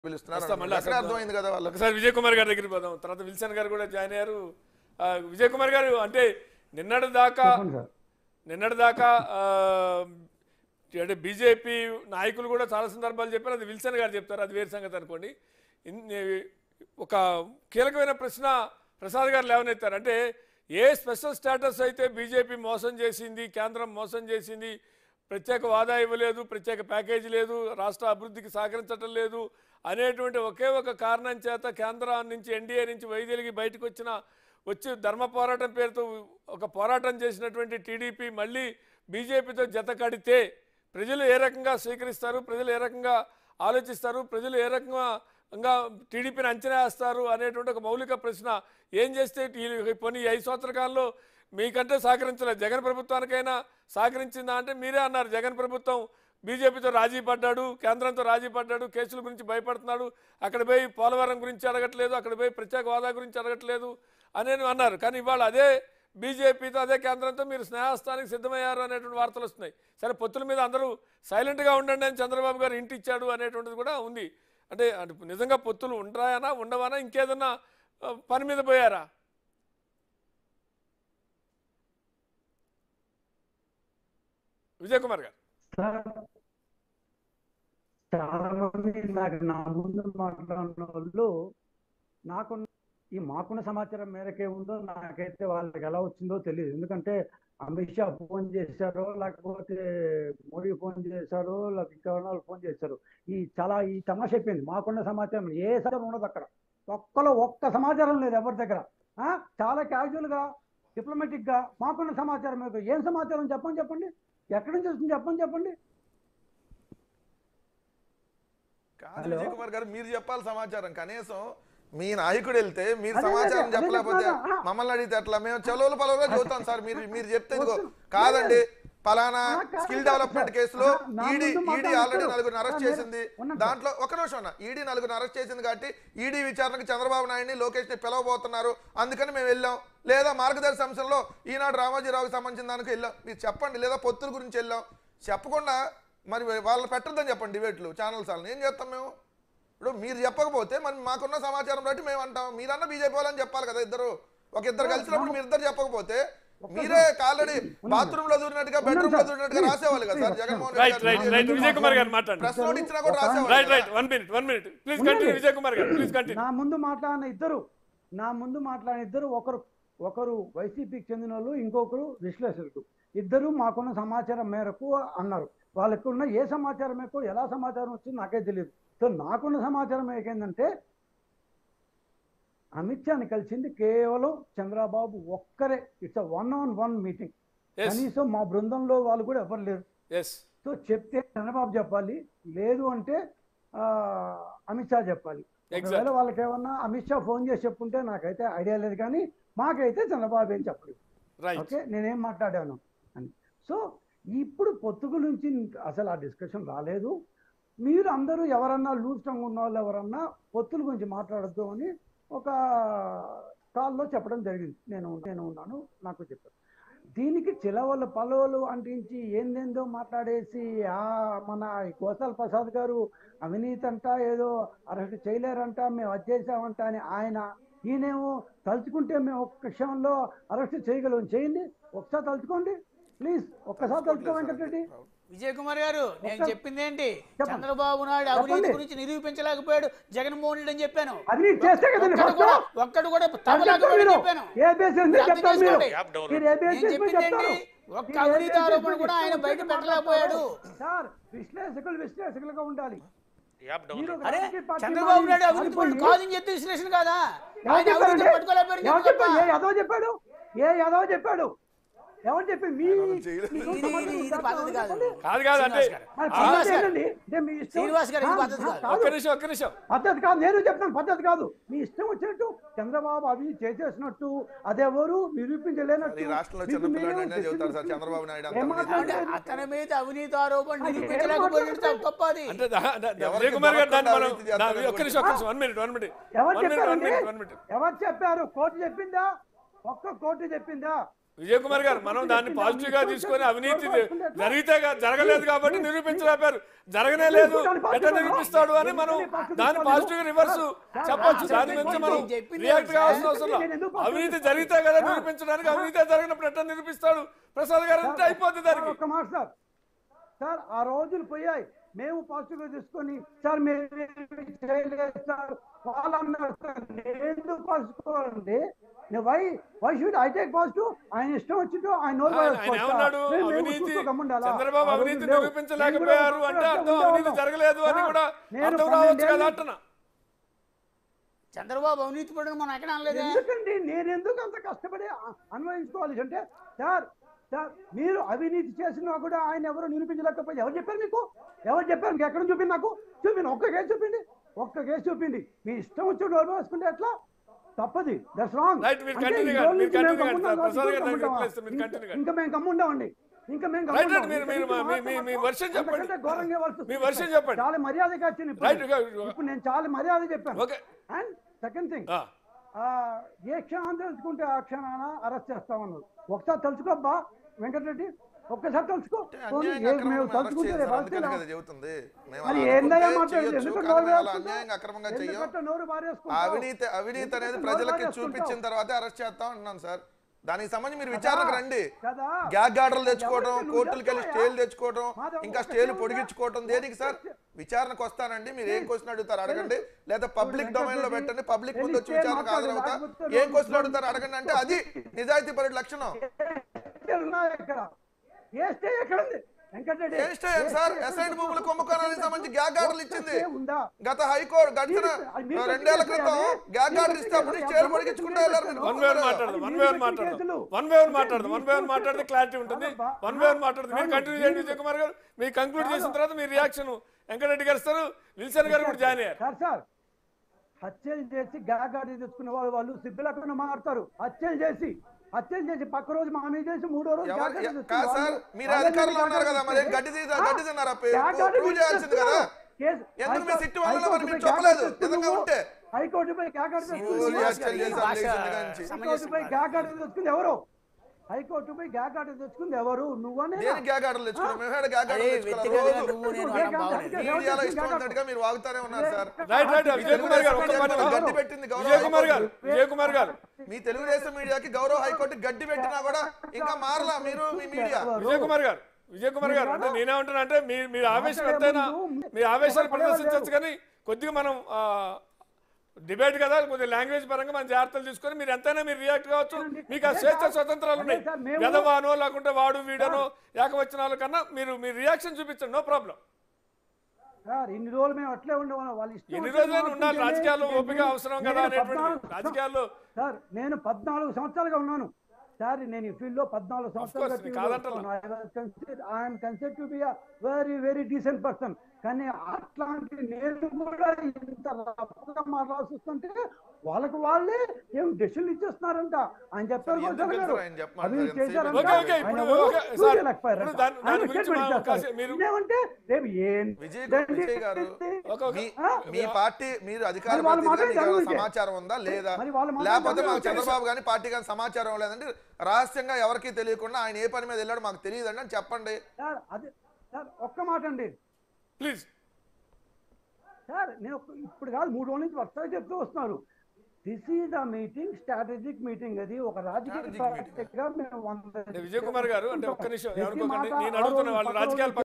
పిలుస్తున్నారు వస్తాం, మళ్ళీ అక్కడ అక్కడ అర్థమైంది కదా వాళ్ళకి ఒకసారి విజయ్ కుమార్ గారి దగ్గరికి పోదాం తర్వాత విల్సన్ గారు కూడా జాయిన్ అయ్యారు ఆ, విజయ్ కుమార్ గారు అంటే నిన్నటి దాకా చెప్పండి సార్ నిన్నటి దాకా ఆ, అంటే బీజేపీ నాయకులు కూడా చాలా సందర్భాలు చెప్పారు అది విల్సన్ గారు చెప్తారు అది వేరే సంగతి అనుకోండి ఇన్- ఒక కీలకమైన ప్రశ్న ప్రసాద్ గారు లేవనెత్తారు అంటే ఏ స్పెషల్ స్టేటస్ అయితే బీజేపీ మోసం చేసింది కేంద్రం మోసం చేసింది ప్రత్యేక వాదా ఇవ్వలేదు ప్రత్యేక ప్యాకేజీ లేదు రాష్ట్ర అభివృద్ధికి సహకరించటం లేదు అనేటువంటి ఒకే ఒక కారణం చేత కేంద్రం నుంచి ఎన్డీఏ నుంచి వైద్యులకి బయటకు వచ్చిన వచ్చి ధర్మ పోరాటం పేరుతో ఒక పోరాటం చేసినటువంటి టీడీపీ మళ్ళీ బీజేపీతో జత కడితే ప్రజలు ఏ రకంగా స్వీకరిస్తారు ప్రజలు ఏ రకంగా ఆలోచిస్తారు ప్రజలు ఏ రకంగా ఇంకా టీడీపీని అంచనా వేస్తారు అనేటువంటి ఒక మౌలిక ప్రశ్న ఏం చేస్తే ఈ పోనీ ఈ ఐదు సంవత్సరాల కాలంలో మీకంటే సహకరించలేదు జగన్ ప్రభుత్వానికైనా సహకరించిందా అంటే మీరే అన్నారు జగన్ ప్రభుత్వం బీజేపీతో రాజీ పడ్డాడు కేంద్రంతో రాజీ పడ్డాడు కేసుల గురించి భయపడుతున్నాడు అక్కడ పోయి పోలవరం గురించి అడగట్లేదు అక్కడ పోయి ప్రత్యేక హోదా గురించి అడగట్లేదు అనేది అన్నారు కానీ ఇవాళ అదే బీజేపీతో అదే కేంద్రంతో మీరు స్నేహస్థానికి సిద్ధమయ్యారు అనేటువంటి వార్తలు వస్తున్నాయి సరే పొత్తుల మీద అందరూ సైలెంట్గా ఉండండి అని చంద్రబాబు గారు ఇంటి ఇచ్చాడు అనేటువంటిది కూడా ఉంది అంటే అంటే నిజంగా పొత్తులు ఉంటాయనా ఉండవనా ఇంకేదన్నా ఆ, పని మీద పోయారా విజయ్ కుమార్ గారు సార్ చాలా మంది నాకు నా ముందు మాట్లాడిన వాళ్ళు నాకున్న ఈ మాకున్న సమాచారం మేరకే ఉందో నాకైతే వాళ్ళకి ఎలా వచ్చిందో తెలియదు ఎందుకంటే అమిత్ షా ఫోన్ చేశారో లేకపోతే మోడీ ఫోన్ చేశారో లేకపోతే ఇంకెవరో వాళ్ళు ఫోన్ చేశారు ఈ చాలా ఈ తమాషా అయిపోయింది మాకున్న సమాచారం ఏ సమాచారం ఉండదు అక్కడ ఒక్కలో ఒక్క సమాచారం లేదు ఎవరి దగ్గర ఆ? చాలా క్యాజువల్గా డిప్లొమాటిక్గా మాకున్న సమాచారం మీకు ఏం సమాచారం చెప్పండి చెప్పండి ఎక్కడి నుంచి వస్తుంది చెప్పండి చెప్పండి కాదు హలో? విజయ్ కుమార్ గారు మీరు చెప్పాలి సమాచారం కనీసం మీ నాయకుడు వెళ్తే మీరు అదే, సమాచారం అదే, చెప్పలేకపోతే చెప్తున్నా. ఆ. మమ్మల్ని అడిగితే ఎట్లా మేము చెలవులు పలవలో చూస్తాం సార్ మీరు మీరు చెప్తే ఇదిగో వద్దు. కాదండి పలానా ఆ, కాదు, స్కిల్ కాదు, డెవలప్మెంట్ సార్. కేసులో ఆ, నా ఈడీ ముందు ఈడీ మాట్లాడుతూ ఆల్రెడీ నలుగురిని ఆ, అరెస్ట్ నేను- చేసింది ఉన్నాను సార్. దాంట్లో ఒక నిమిషం అన్న ఈడీ నలుగురిని అరెస్ట్ చేసింది కాబట్టి ఈడీ విచారణకు చంద్రబాబు నాయుడిని లోకేష్ ని పిలవబోతున్నారు అందుకని మేము వెళ్ళాం లేదా మార్గదర్శి అంశంలో ఈనాడు రామోజీరావుకి సంబంధించిన దానికి వెళ్ళాం మీరు చెప్పండి లేదా పొత్తుల గురించి వెళ్ళాం చెప్పకుండా మరి వాళ్ళు పెట్టొద్దని చెప్పండి డిబేట్లు ఛానల్స్ వాళ్ళని ఏం చేస్తాం మేము ఇప్పుడు మీరు చెప్పకపోతే మరి మాకున్న సమాచారం బట్టి మేము అంటాం మీరన్నా బీజేపీ వాళ్ళని చెప్పాలి కదా ఇద్దరు ఒక ఇద్దరు కలిసినప్పుడు మీరు ఇద్దరు చెప్పకపోతే మీరే ఆల్రెడీ బాత్రూమ్ లో దూరినట్టుగా బెడ్రూమ్ లో దూరినట్టుగా రాసేవాళ్ళు కదా sir Jaganmohan right Reddy right garu right Vijay Kumar garu మాట్లాడండి ప్రెస్ నోట్ ఇచ్చినా కూడా రాసేవాళ్ళు రైట్ కదా. Right one minute one minute please continue Vijay Kumar garu please continue నా ముందు మాట్లాడిన ఇద్దరు నా ముందు మాట్లాడిన ఇద్దరు ఒకరు ఒకరు వైసీపీకి చెందిన వాళ్ళు ఇంకొకరు విశ్లేషకులు ఇద్దరు మాకున్న సమాచారం మేరకు అన్నారు వాళ్ళకు ఉన్న ఏ సమాచారం మేరకు ఎలా సమాచారం వచ్చిందో నాకే తెలియదు సో నాకున్న సమాచారం ఏంటంటే అమిత్ షాని కలిసింది కేవలం చంద్రబాబు ఒక్కరే it's one on one meeting yes కనీసం మా బృందంలో వాళ్ళు కూడా ఎవరు లేరు ఎస్ సో చెప్తే చంద్రబాబు చెప్పాలి లేదు అంటే ఆ, అమిత్ షా చెప్పాలి Exactly. ఒకవేళ వాళ్ళకి ఏమన్నా అమిత్ షా ఫోన్ చేసి చెప్పుంటే నాకైతే ఐడియా లేదు కానీ మాకైతే చంద్రబాబు ఏం చెప్పలేదు రైట్ ఓకే నేనేం మాట్లాడాను అని సో ఇప్పుడు పొత్తు గురించి అసలు ఆ డిస్కషన్ రాలేదు మీరు అందరూ ఎవరన్నా లూజ్ టంగ్ ఉన్న వాళ్ళు ఎవరన్నా పొత్తుల గురించి మాట్లాడద్దు అని ఒక కాల్లో చెప్పడం జరిగింది నేను నేను ఉన్నాను నాకు చెప్పారు దీనికి చిలవలు పలవలు అంటించి ఏందేందో మాట్లాడేసి ఆ మన గోసాల్ ప్రసాద్ గారు అవినీతి అంట ఏదో అరెస్ట్ చేయలేరంట మేము అది చేసామంట అని ఆయన ఈయనేమో తలుచుకుంటే మేము ఒక్క క్షణంలో అరెస్ట్ చేయగలం చేయండి ఒకసారి తలుచుకోండి ప్లీజ్ ఒక్కసారి తలుచుకో వెంకటరెడ్డి విజయ్ కుమార్ గారు నేను ఒక్క- చెప్పింది ఏంటి చెప్పండి. చంద్రబాబు నాయుడు అవినీతి చెప్పండి. గురించి నిరూపించలేకపోయాడు జగన్మోహన్ రెడ్డి అని చెప్పాను అది చేస్తే కదండి ఒక్కడు ఫస్ట్ కూడా ఒక్కడు కూడా అది తమలాగా చెప్తారు మీరు చెప్పాను ఏ బేసిస్ మీద మీరు అర్థం చెప్తారు మీరు చేసుకోండి. మీరు ఏ నేను బేసిస్ మీద చెప్పింది ఏంటి చెప్తారు ఒక్క మీరు ఏ అవినీతి బేసిస్ ఆరోపణ మీద కూడా ఆయన ఇష్టం బయట వచ్చినట్టు పెట్టలేకపోయాడు సార్ విశ్లేషకులు విశ్లేషకులుగా ఉండాలి మీరు ఒక అరే రాజకీయ పార్టీ చంద్రబాబు నాయుడు మారి- అవినీతి మారిపోయి- కాదని చెప్పి విశ్లేషణ కాదా ఎవరు ఆయన చెప్పారండి? అవినీతి పట్టుకోలేకపోయారు ఎవరు చెప్పు చెప్పారు ఏ తప్ప. యాదవ్ చెప్పాడు ఏ యాదవ్ చెప్పాడు ఎవరు చెప్పి మీ చేయలేదు. మీ ఇది- సొంత ఇది- మనుషులు ఇది ఉంటారు, పద్ధతి కాదు. చెప్పండి. కాదు కాదు అంటే శ్రీనివాస్ గారు. మరి ఆ, పద్ధతి శ్రీనివాస్ ఏంటండి? అంటే మీ ఇష్టం. శ్రీనివాస్ గారు, ఇది ఆ, పద్ధతి ఆ, కాదు. కాదు. ఒక్క నిమిషం ఒక్క నిమిషం పద్ధతి కాదు నేను చెప్తాను పద్ధతి కాదు మీ ఇష్టం వచ్చినట్టు చంద్రబాబు అవి చేసేసినట్టు అదెవరు నిరూపించలేనట్టు ఈ రాష్ట్రంలో మీకు చిన్న మీరే పిల్లలు చెబుతారు సార్ decision చంద్రబాబు నాయుడు ఏం అంత అవినీతి అంటే మాట్లాడారు? అతని మీద అవినీతి ఆరోపణ అది ఏం నిరూపించలేకపోయాడు మాట్లాడారు? తప్ప అది అంటే దా- దా- దా- ఎవరికి విజయ్ కుమార్ గారు దాన్ని మనం దొరకకుండా అవినీతి నా- చేస్తారని ఒక్క నిమిషం ఒక్క నిమిషం వన్ మినిట్ వన్ మినిట్ ఎవరు వన్ మినిట్ వన్ చెప్పారండి మినిట్ వన్ మినిట్ ఎవరు చెప్పారు కోర్టు చెప్పిందా ఒక్క కోర్టు చెప్పిందా విజయ్ కుమార్ గారు మనం దాన్ని పాజిటివ్ గా తీసుకొని అవినీతి జరిగితే గా- జరగలేదు కాబట్టి నిరూపించలేపారు జరగనే లేదు ఎట్లా నిరూపిస్తాడు అని మనం దాన్ని పాజిటివ్ గా రివర్స్ చెప్పొచ్చు దాని నుంచి మనం రియాక్ట్ కావాల్సిన అవసరం లేదు. అవినీతి జరిగితే కదా నిరూపించడానికి అవినీతి జరిగినప్పుడు ఎట్లా నిరూపిస్తాడు ప్రసాద్ గారు అంటే అయిపోద్ది సార్, దానికి ఒక్క మాట సార్ సార్ ఆ రోజులు పోయాయి మేము పాజిటివ్గా తీసుకొని సార్ మేము ఏమీ చేయలేదు సార్ వాళ్ళు అన్నారు సార్ నేను పాజిటివ్ నేను why why should I take positive ఆయన ఇష్టం వచ్చిందో ఆయన నోరు ఆయన పారేసుకోవచ్చు ఆయన సార్. ఏమన్నాడు మేము- మేము అవినీతి చూస్తూ గమ్ముండాలా? చంద్రబాబు ఆ రోజులు అవినీతి లేవు. నిరూపించలేకపోయారు నేను అంటే కూడా అర్థం ఉండేవాళ్ళం. అవినీతి జరగలేదు అని సార్, కూడా నేను అర్థం రావచ్చు కదా పన్నెండేళ్ళు- అంటున్నా చంద్రబాబు అవినీతి పడిన మనం ఎక్కడ అనలేదే ఎందుకండి నేను ఎందుకు అంత కష్టపడి అ- అన్వయించుకోవాలి అంటే సార్ సార్ మీరు అవినీతి చేసినా కూడా ఆయన ఎవరు నిరూపించలేకపోతే ఎవరు చెప్పారు మీకు ఎవరు చెప్పారు మీకు ఎక్కడ చూపింది నాకు చూపింది ఒక్క కేసు చూపింది ఒక్క కేసు చూపింది మీ ఇష్టం వచ్చి డోర్ వేసుకుంటే ఎట్లా తప్పది దట్స్ రాంగ్ Right, మీరు continue కాండి, మీరు continue కాండి సార్. ప్రసాద్ గారు నాకు reply ఇస్తారు, మీరు continue కాండి. ఇంకా మేము కమ్ముండామండి ఇంకా మేము Right, right, గమ్ముండాం. మీరు- మీరు- ఇంకా మీ- మీ- మీ version చెప్పండి. అంతకంటే ఘోరంగా ఇవ్వాల్సి మీ వస్తుంది. version చెప్పండి. చాలా మర్యాదగా వచ్చింది ఇప్పుడు. Right, okay. ఇప్పుడు నేను చాలా మర్యాద చెప్పాను ఓకే అండ్ సెకండ్ థింగ్ ఆ. ఆ, ఏ క్షణం తెలుసుకుంటే ఆ క్షణాన అరెస్ట్ చేస్తామన్నారు ఒకసారి తలుచుకోబ్బా వెంకటరెడ్డి ఒక్కసారి తలుచుకో పోనీ, అన్యాయంగా ఏ- అక్రమంగా మేము అరెస్ట్ తలుచుకుంటే చేశారు. రేపు అందుకనే అరెస్ట్ కదా చెబుతుంది మేము మరి అలా ఏందయ్యా అనుకుంటే మాట్లాడేది? చేయొచ్చు, ఎందుకు కానీ నోరు మేము అలా వేసుకుంటావు? అన్యాయంగా అక్రమంగా చెయ్యం ఎందుకంటే నోరు ఆ బారేసుకుంటావు? అవినీతి అవినీతి అనేది ఎందుకంటే ప్రజలకి నోరు చూపించిన బారేసుకుంటావు? తర్వాతే అరెస్ట్ చేస్తాం అంటున్నాను సార్ దానికి సంబంధించి మీరు విచారణకు రండి కదా గ్యాగ్ ఆర్డర్లు తెచ్చుకోవడం ఎవరికి నువ్వు కోర్టులకు వెళ్ళి చెప్తావా? స్టేలు తెచ్చుకోవడం మాధవ్, ఇంకా ఒక స్టేలు స్టే పొడిగించుకోవడం ఉందా? దేనికి సార్ విచారణకు వస్తానండి మీరు ఏం క్వశ్చన్ అడుగుతారు అడగండి లేదా పబ్లిక్ డొమైన్ లో పెట్టండి పబ్లిక్ ముందు వచ్చి విచారణకు హాజరవుతా ఏం క్వశ్చన్ అడుగుతారు అడగండి అంటే అది నిజాయితీ పరుడి లక్షణం ఏ ఉన్నాయి ఇక్కడ ఏ స్టే ఎక్కడ ఉంది వెంకటరెడ్డి ఏం స్టే సార్ అసైన్ భూముల కుంభకోణానికి సంబంధించి గ్యాగ్ ఆర్డర్లు ఇచ్చింది స్టే ఉందా గత హైకోర్టు గడిచిన మీరు- మీరు రెండేళ్ల పెట్టిన క్రితం కేసులు గ్యాగ్ మీరు ఆర్డర్ ఇస్తే అప్పుడు పెట్టిన స్టేలు కేసులు పొడిగించుకుంటూ వెళ్ళారు మీరు వన్ వే వన్ గుర్తులేదు. మాట్లాడదు వన్ అది వే వన్ మీరు మాట్లాడదు కేసులు. వన్ వే వన్ అంటే మాట్లాడదు వన్ వే వన్ మీరు మాట్లాడితే క్లారిటీ ఉంటుంది కాదబ్బా. వన్ వే వన్ మాట్లాడదు మీరు కాదు, కంటిన్యూ చేయండి మీరు- విజయ్ కుమార్ గారు మీరు కంక్లూడ్ చేసిన తర్వాత మీ రియాక్షన్ వెంకటరెడ్డి గారు ఇస్తారు విల్సన్ గారు కూడా జాయిన్ అయ్యారు సార్ సార్ హత్యలు చేసి గాగాడి తెచ్చుకున్న వాళ్ళు వాళ్ళు సిబ్బిలకుండా మారుతారు హత్యలు చేసి హత్యలు చేసి పక్క రోజు మా మీద చేసి మూడో రోజు ఎవరు- గాగాడి ఎ- తెచ్చుకున్న కాదు సార్, వాళ్ళు మీరు వాళ్ళని అధికారంలో ఉన్నారు కదా, మరి ఏం గాగాడి గడ్డి తీసా- ఆ, గడ్డి తిన్నారా? పే- గాగాడి ప్రూవ్ చేయాల్సింది కదా? కేసు- ఎందుకు మీ హైకోర్టు- సిట్టు వల్ల మరి హైకోర్టు మీరు పోయి చెప్పలేదు? గాగాడి నిజంగా తెచ్చుకున్నావు. ఉంటే. హైకోర్టు పోయి గాగాడి ఓ, తెచ్చుకున్నావు. యాస్కల్ చేశారు, భాష లేచింది కాంచి. హైకోర్టు పోయి గాగాడి తెచ్చుకుంది ఎవరు హైకోర్టు పోయి గాగాడి తెచ్చుకుంది ఎవరు నువ్వనే దేనికి గ్యాగ్ ఆర్డర్లు తెచ్చుకున్నాం మేము ఏడ గ్యాగ్ అరే ఆర్డర్లు తెచ్చుకున్నాం వ్యక్తిగతంగా రోజు నువ్వు నేను అనడం బాగోలేదు మీడియాలో ఇష్టం వచ్చినట్టుగా మీరు వాగుతానే ఉన్నారు sir right right Vijay Kumar garu ఒక్క మాట గడ్డి పెట్టింది గౌరవ విజయ్ కుమార్ గారు హైకోర్టు. విజయ్ కుమార్ గారు మీ తెలుగుదేశం మీడియాకి గౌరవ హైకోర్టు గడ్డి పెట్టినా కూడా ఇంకా మారలా మీరు మీ మీడియా విజయ్ కుమార్ గారు విజయ్ కుమార్ గారు అంటే నేనేమంటున్నా అంటే మీ మీ ఆవేశం ఎంతైనా మీ ఆవేశాన్ని ప్రదర్శించవచ్చు కానీ కొద్దిగా మనం డిబేట్ కదా కొద్దిగా లాంగ్వేజ్ పరంగా మనం జాగ్రత్తలు తీసుకొని మీరు ఎంతైనా మీరు రియాక్ట్ కావచ్చు మీకు ఆ స్వేచ్ఛ స్వతంత్రాలు ఉన్నాయి అదే సార్, మేము- గదవానో లేకుంటే వాడు వీడనో ఏకవచనాల కన్నా మీరు మీ రియాక్షన్ చూపించండి నో ప్రాబ్లం సార్ ఇన్ని రోజులు మేము అట్లే ఉండేవాళ్ళం వాళ్ళు ఇష్టం ఎన్ని వచ్చిన రోజులైనా ఉండాలి మాట్లాడితేనే రాజకీయాల్లో నేను- ఓపిక అవసరం కదా నేను అనేటువంటి పద్నాలుగు- రాజకీయాల్లో సార్ నేను పద్నాలుగు సంవత్సరాలుగా ఉన్నాను సార్ నేను ఈ ఫీల్డ్ లో పద్నాలుగు సంవత్సరాలుగా course, కాదంటలా. I'm consider to be very very decent person కానీ అట్లాంటి నేను కూడా ఇంత రఫ్గా మాట్లాడాల్సి వస్తుంటే వాళ్ళకు వాళ్ళే ఏం డెసిషన్ ఇచ్చేస్తున్నారంట ఆయన చెప్పారు ఎందుకు కూడా తెలుసు గారు. ఆయన చెప్పమని అవి ఎంతసేపు చేశారంట. ఓకే, ఓకే, ఆయన ఇప్పుడు ఎవరు? ఓకే, ప్రూవ్ సార్, చేయలేకపోయారంట. ఇప్పుడు దాని- దాని ఆయన గురించి statement మనం చేస్తారు. కాసేపు మీరు- ఇదేమంటే రేపు ఏం విజయ్ ఇదేంటి? విజయ్ గారు ఓకే, ఓకే. మీ ఆ? మీ పార్టీ మీరు అధికార మరి వాళ్ళు ప్రతినిధిగా మీకు మాట్లాడే ఏమైనా దాని సమాచారం ఉందా లేదా మరి వాళ్ళు మాట్లాడే లేకపోతే దాని మాకు గురించి చంద్రబాబు గాని పార్టీ గాని సమాచారం లేదంటే రహస్యంగా ఎవరికి తెలియకుండా ఆయన ఏ పని మీద వెళ్ళాడో మాకు తెలియదండి అని చెప్పండి సార్ అది సార్ ఒక్క మాట అండి ప్లీజ్ సార్ నేను ఒక్క- ఇప్పుడు కాదు మూడు రోజుల నుంచి వరుసగా చెప్తూ వస్తున్నారు this is a meeting strategic meeting అది ఒక రాజకీయ Strategic meeting. పార్టీగా మేము వంద విజయ్ కుమార్ గారు అంటే ఒక్క నిమిషం ప్రతి ఏమనుకోకండి మాట నేను ఆ అడుగుతున్న రోజు వాళ్ళు పక్క రాజకీయాలు రోజు